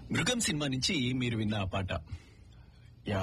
మృగం సినిమా నుంచి మీరు విన్న ఆ పాట యా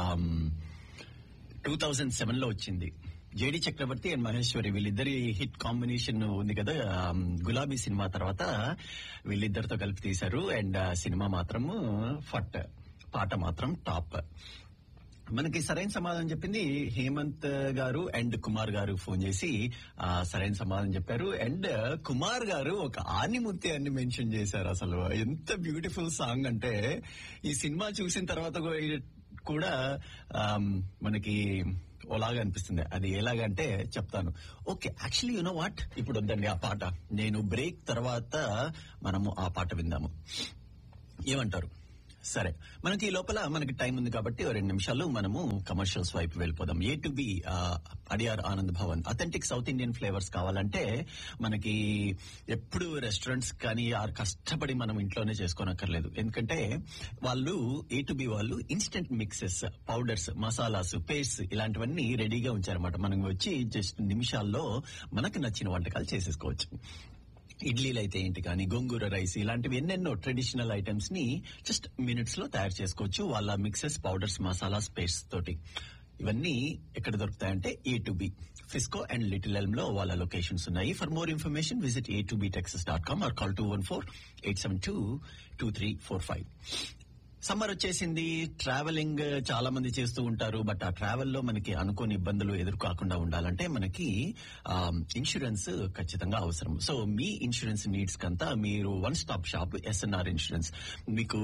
టూ థౌజండ్ సెవెన్ లో వచ్చింది జేడి చక్రవర్తి అండ్ మహేశ్వరి వీళ్ళిద్దరి హిట్ కాంబినేషన్ ఉంది కదా ఆమ్, గులాబీ సినిమా తర్వాత వీళ్ళిద్దరితో కలిపి తీశారు అండ్ ఆ సినిమా మాత్రం ఫట్ పాట మాత్రం టాప్ మనకి సరైన సమాధానం చెప్పింది హేమంత్ గారు అండ్ కుమార్ గారు ఫోన్ చేసి ఆ, సరైన సమాధానం చెప్పారు అండ్ కుమార్ గారు ఒక ఆనిముత్తి అని మెన్షన్ చేశారు అసలు ఎంత బ్యూటిఫుల్ సాంగ్ అంటే ఈ సినిమా చూసిన తర్వాత కూడా- కూడా ఆమ్, మనకి ఓలాగా అనిపిస్తుంది అది ఎలాగంటే చెప్తాను ఓకే యాక్చువల్లీ యునో వాట్ ఇప్పుడు వద్దండి ఆ పాట నేను బ్రేక్ తర్వాత మనము ఆ పాట విందాము ఏమంటారు సరే మనకి ఈ లోపల మనకి టైం ఉంది కాబట్టి ఓ రెండు నిమిషాలు మనము కమర్షియల్స్ వైపు వెళ్ళిపోదాం A to B Adyar Anand Bhavan authentic south Indian flavours కావాలంటే మనకి ఎప్పుడు రెస్టారెంట్స్ కానీ ఆర్ కష్టపడి మనం ఇంట్లోనే చేసుకోనక్కర్లేదు ఎందుకంటే వాళ్ళు ఏ టు బి వాళ్ళు instant mixes powders masalas paste ఇలాంటివన్నీ రెడీగా ఉంచారన్నమాట మనం వచ్చి జస్ట్ నిమిషాల్లో మనకు నచ్చిన వంటకాలు చేసేసుకోవచ్చు ఇడ్లీలు అయితే ఏంటి కానీ గోంగూర రైస్ ఇలాంటివి ఎన్నెన్నో ట్రెడిషనల్ ఐటమ్స్ ని జస్ట్ మినిట్స్ లో తయారు చేసుకోవచ్చు వాళ్ళ మిక్సెస్ పౌడర్స్ మసాలాస్ పేస్ట్ తోటి ఇవన్నీ ఎక్కడ దొరుకుతాయంటే A to B Frisco and little elm లో వాళ్ళ లొకేషన్స్ ఉన్నాయి for more information visit A to B Texas dot com or call two one four eight seven two two three four five summer వచ్చేసింది travelling చాలా మంది చేస్తూ ఉంటారు but ఆ travel లో మనకి అనుకోని ఇబ్బందులు ఎదుర్కోకుండా ఉండాలంటే మనకి ఇన్సూరెన్స్ ఖచ్చితంగా అవసరం సో మీ ఇన్సూరెన్స్ నీడ్స్ కంతా మీరు one stop shop SNR insurance మీకు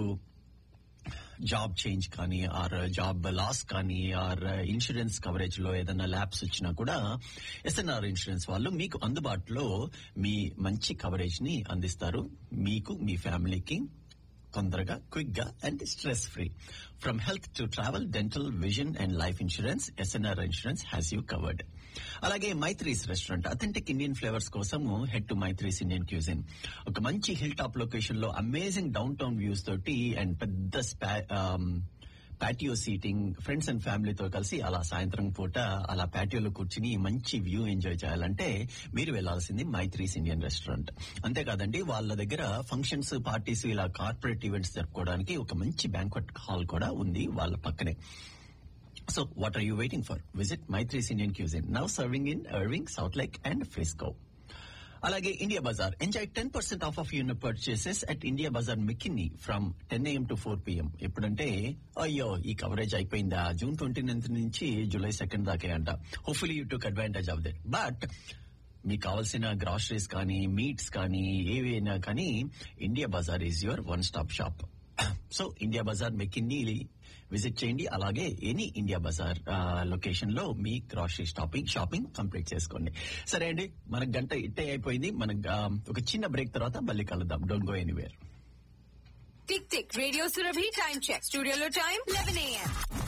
జాబ్ చేంజ్ కానీ ఆర్ జాబ్ లాస్ కానీ ఆర్ ఇన్సూరెన్స్ కవరేజ్ లో ఏదైనా ల్యాబ్స్ వచ్చినా కూడా ఎస్ఎన్ఆర్ ఇన్సూరెన్స్ వాళ్ళు మీకు అందుబాటులో మీ మంచి కవరేజ్ ని అందిస్తారు మీకు మీ ఫ్యామిలీకి తొందరగా క్విక్ గా and stress free from health to travel dental vision and life insurance SNR insurance has you covered అలాగే Maitri's restaurant authentic Indian flavours కోసం head to Maitri's Indian cuisine ఒక మంచి హిల్ టాప్ లొకేషన్ లో అమేజింగ్ డౌన్ టౌన్ వ్యూస్ తోటి and పెద్ద patio seating friends and ఫ్యామిలీతో కలిసి అలా సాయంత్రం పూట అలా పాటియోలో కూర్చుని మంచి వ్యూ ఎంజాయ్ చేయాలంటే మీరు వెళ్లాల్సింది మైత్రీస్ ఇండియన్ రెస్టారెంట్ అంతేకాదండి వాళ్ళ దగ్గర ఫంక్షన్స్ పార్టీస్ ఇలా కార్పొరేట్ ఈవెంట్స్ జరుపుకోవడానికి ఒక మంచి బ్యాంక్వెట్ హాల్ కూడా ఉంది వాళ్ళ పక్కనే so what are you waiting for visit Maitri's Indian cuisine now serving in Irving Southlake and Frisco అలాగే India Bazaar enjoy ten percent off off unit purchases at India Bazaar McKinney from ten AM to four PM ఎప్పుడంటే అయ్యో ఈ coverage అయిపోయిందా June twenty ninth నుంచి July second దాకే అంట hopefully you took advantage of that but మీకు కావాల్సిన groceries కానీ మీట్స్ కానీ ఏవైనా కానీ India Bazaar is your one stop shop so India Bazaar McKinney visit చేయండి అలాగే ఎనీ ఇండియా బజార్ లొకేషన్ లో మీ గ్రాసరీ షాపింగ్ షాపింగ్ కంప్లీట్ చేసుకోండి సరే అండి మనకు గంట ఇట్టే అయిపోయింది మనకు ఆ, ఒక చిన్న బ్రేక్ తర్వాత మళ్ళీ కలుద్దాం don't go anywhere tick tick radio Surabhi time check స్టూడియోలో టైం లెవెన్ ఏఎం